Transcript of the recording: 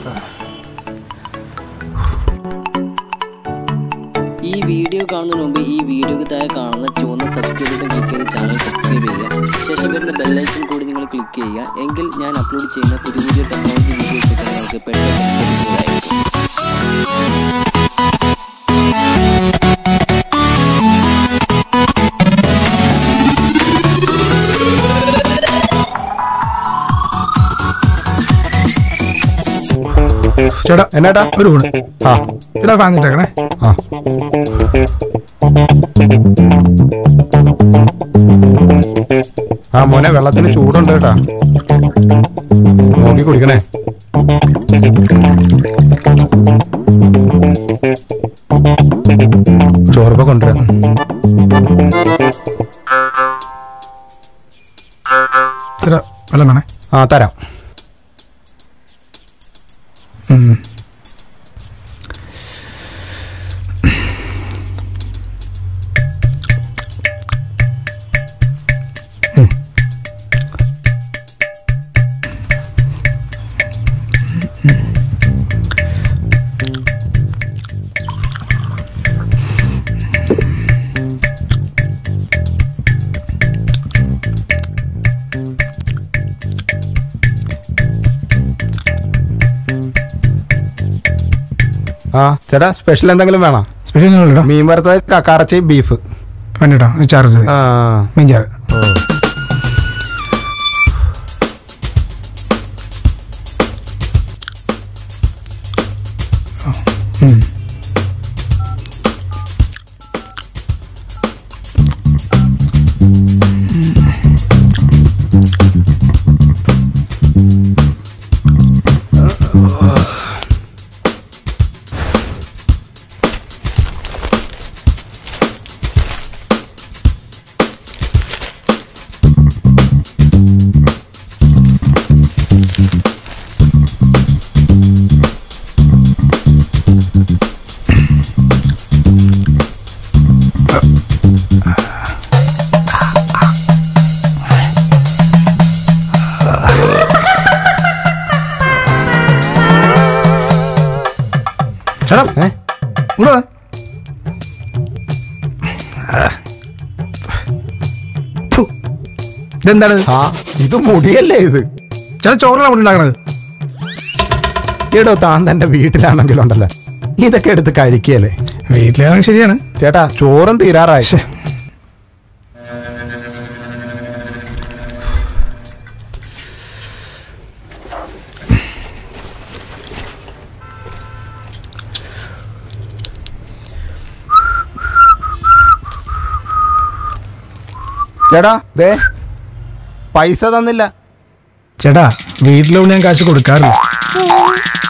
ഈ വീഡിയോ കാണുന്നതിന് മുമ്പ് ഈ വീഡിയോക്ക് താഴെ കാണുന്ന ചുവന്ന സബ്സ്ക്രൈബ് ബട്ടൺ ക്ലിക്ക് ചെയ്ത് ചാനൽ സബ്സ്ക്രൈബ് ചെയ്യുക ശേഷം വരുന്ന ബെല്ലൈക്കൺ കൂടി നിങ്ങൾ ക്ലിക്ക് ചെയ്യുക എങ്കിൽ ഞാൻ അപ്ലോഡ് ചെയ്യുന്ന പുതിയ പുതിയ ടെക്നോളജി വീഡിയോസ് ഒക്കെ നിങ്ങൾക്ക് പെട്ടെന്ന് ലഭിക്കുന്നതായിരിക്കും ചേട്ടാ എന്നാട്ടാ ഒരു ഊണ് ആ ചേട്ടാ വാങ്ങിട്ടേക്കണേ ആ ആ മോനെ വെള്ളത്തിന് ചൂടുണ്ട് കേട്ടാ നോക്കി കുടിക്കണേ ചോറിപ്പോ കൊണ്ടുവരാം ചേട്ടാ വെള്ളം വേണേ ആ തരാം ഉം. ഉം. ആ ചേട്ടാ സ്പെഷ്യൽ എന്തെങ്കിലും വേണോ സ്പെഷ്യൽ ഒന്നും മീൻ വറുത്തത് കക്കാറച്ചി ബീഫ് വേണ്ടട്ടോ ചാറ് ആ മീൻ ചാറ് ഓ ഉം. ചേട്ടാ ഏ ഇവിടെ വാ. ഫു. ഇതെന്താണ് ആ ഇത് മുടിയല്ലേ ഇത് ചേട്ടാ ചോറിലാണ് മുടി ഉണ്ടാക്കണത് എടോ താൻ തന്റെ വീട്ടിലാണെങ്കിലുണ്ടല്ലോ ഇതൊക്കെ എടുത്ത് കഴിക്കല്ലേ വീട്ടിലാണെങ്കിൽ ശരിയാണ് ചേട്ടാ ചോറും തീരാറായി ശ്ശെ. ചേട്ടാ ദേ പൈസ തന്നില്ല ചേട്ടാ വീട്ടിലോട് ഞാൻ കാശ് കൊടുക്കാറില്ല